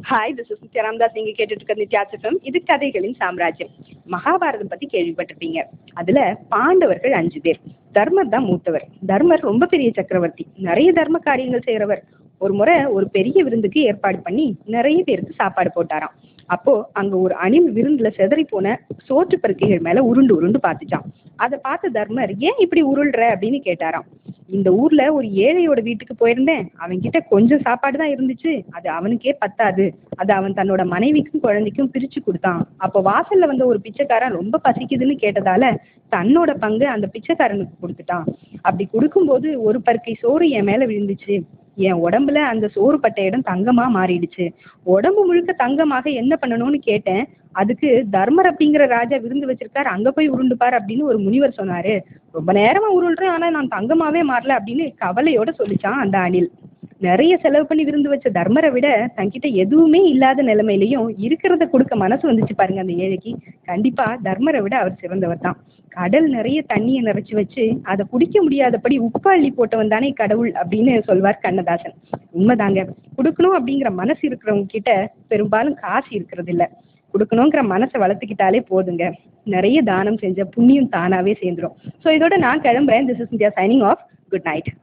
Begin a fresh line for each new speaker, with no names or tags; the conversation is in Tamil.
hi this is Nithya Ramadas நீங்க கேட்டுட்டு இருக்க நித்யா சிஃபம் இது கதைகளின் சாம்ராஜ்யம் மகாபாரதம் பத்தி கேள்விப்பட்டிருப்பீங்க அதுல பாண்டவர்கள் அஞ்சு பேர் தர்மர் தான் மூத்தவர் தர்மர் ரொம்ப பெரிய சக்கரவர்த்தி நிறைய தர்ம காரியங்கள் செய்யறவர் ஒரு முறை ஒரு பெரிய விருந்துக்கு ஏற்பாடு பண்ணி நிறைய பேருக்கு சாப்பாடு போட்டாராம் அப்போ அங்க ஒரு அணில் விருந்துல செதறி போன சோற்று பருக்கைகள் மேல உருண்டு உருண்டு பார்த்துச்சான் அதை பார்த்த தர்மர் ஏன் இப்படி உருள்ற அப்படின்னு கேட்டாராம் இந்த ஊர்ல ஒரு ஏழையோட வீட்டுக்கு போயிருந்தேன் அவன்கிட்ட கொஞ்சம் சாப்பாடு தான் இருந்துச்சு அது அவனுக்கே பத்தாது அது அவன் தன்னோட மனைவிக்கும் குழந்தைக்கும் பிரிச்சு கொடுத்தான் அப்போ வாசல்ல வந்த ஒரு பிச்சைக்காரன் ரொம்ப பசிக்குதுன்னு கேட்டதால தன்னோட பங்கு அந்த பிச்சைக்காரனுக்கு கொடுத்துட்டான் அப்படி கொடுக்கும்போது ஒரு பருக்கை சோறு என் மேல விழுந்துச்சு என் உடம்புல அந்த சோறு பட்ட இடம் தங்கமா மாறிடுச்சு உடம்பு முழுக்க தங்கமாக என்ன பண்ணணும்னு கேட்டேன் அதுக்கு தர்மர் அப்படிங்கிற ராஜா விருந்து வச்சிருக்காரு அங்க போய் உருண்டுப்பார் அப்படின்னு ஒரு முனிவர் சொன்னாரு ரொம்ப நேரமா உருள்றேன் ஆனா நான் தங்கமாவே மாறல அப்படின்னு கவலையோட சொல்லிச்சான் அந்த அணில் நிறைய செலவு பண்ணி விருந்து வச்ச தர்மரை விட தன்கிட்ட எதுவுமே இல்லாத நிலைமையிலையும் இருக்கிறத கொடுக்க மனசு வந்துச்சு பாருங்க அந்த ஏழைக்கு கண்டிப்பா தர்மரை விட அவர் சிறந்தவர் தான் கடல் நிறைய தண்ணியை நிறைச்சு வச்சு அதை குடிக்க முடியாதபடி உப்பு அள்ளி போட்டவன் தானே கடவுள் அப்படின்னு சொல்வார் கண்ணதாசன் உண்மைதாங்க கொடுக்கணும் அப்படிங்கிற மனசு இருக்கிறவங்க கிட்ட பெரும்பாலும் காசு இருக்கிறது இல்ல கொடுக்கணுங்கிற மனசை வளர்த்துக்கிட்டாலே போதுங்க நிறைய தானம் செஞ்ச புண்ணியம் தானாவே சேர்ந்துரும் ஸோ இதோட நான் கிளம்புறேன் this is India signing off good night